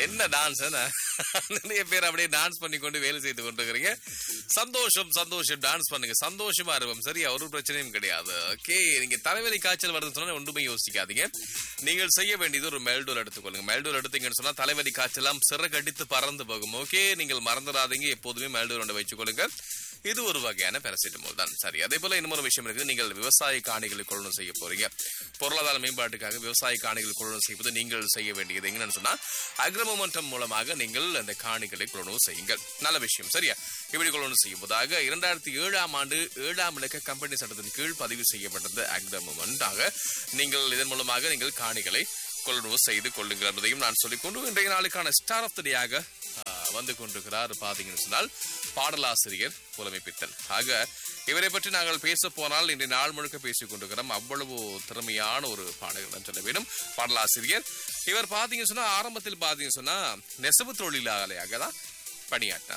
என்ன டான்ஸ் நிறைய பேர் அப்படியே டான்ஸ் பண்ணி கொண்டு வேலை செய்து கொண்டு இருக்கிறீங்க சந்தோஷம் சந்தோஷம் டான்ஸ் பண்ணுங்க சந்தோஷமா இருக்கும் சரியா ஒரு பிரச்சனையும் கிடையாது ஓகே நீங்க தலைவலி காய்ச்சல் வருதுன்னு சொன்னா ஒன்றுமே யோசிக்காதீங்க நீங்கள் செய்ய வேண்டியது ஒரு மெல்டோல் எடுத்துக்கொள்ளுங்க மெல்டோல் எடுத்தீங்கன்னு சொன்னா தலைவலி காய்ச்சலாம் சிறகடித்து பறந்து போகும் ஓகே நீங்கள் மறந்துடாதீங்க எப்போதுமே மெல்டோல் ஒன்று வச்சுக்கொள்ளுங்க இது ஒரு வகையான பேராசிட்டமோல் தான் சரி அதே போல இன்னொரு விஷயம் இருக்கு நீங்கள் விவசாய காணிகளை கொள்ளும் செய்ய போறீங்க பொருளாதார மேம்பாட்டுக்காக விவசாய காணிகள் கொள்ளும் செய்வது நீங்கள் செய்ய வேண்டியது எங்கன்னு சொன்னா அக்ரமோமெண்டம் மூலமாக நீங்கள் அந்த காணிகளை கொள்ளும் செய்யுங்கள் நல்ல விஷயம் சரியா இப்படி கொள்ளும் செய்யும் போதாக இரண்டாயிரத்தி ஏழாம் ஆண்டு ஏழாம் இலக்க கம்பெனி சட்டத்தின் கீழ் பதிவு செய்யப்பட்டது அக்ரமோமெண்டாக நீங்கள் இதன் மூலமாக நீங்கள் காணிகளை கொள்ளுணர்வு செய்து கொள்ளுங்கள் என்பதையும் நான் சொல்லிக்கொண்டு இன்றைய நாளுக்கான ஸ்டார் ஆஃப் த டேயாக வந்து கொண்டிருக்கிறார் பாத்தீங்கன்னு சொன்னால் பாடலாசிரியர் புலமை பித்தன் ஆக இவரை பற்றி நாங்கள் பேச போனால் இன்றைய நாள் முழுக்க பேசிக் கொண்டிருக்கிறோம் அவ்வளவு திறமையான ஒரு பாடகர் தான் சொல்ல வேண்டும் பாடலாசிரியர் இவர் பாத்தீங்கன்னு சொன்னா ஆரம்பத்தில் பாத்தீங்கன்னு சொன்னா நெசவு தொழிலாளியாக தான் பணியாற்றினார்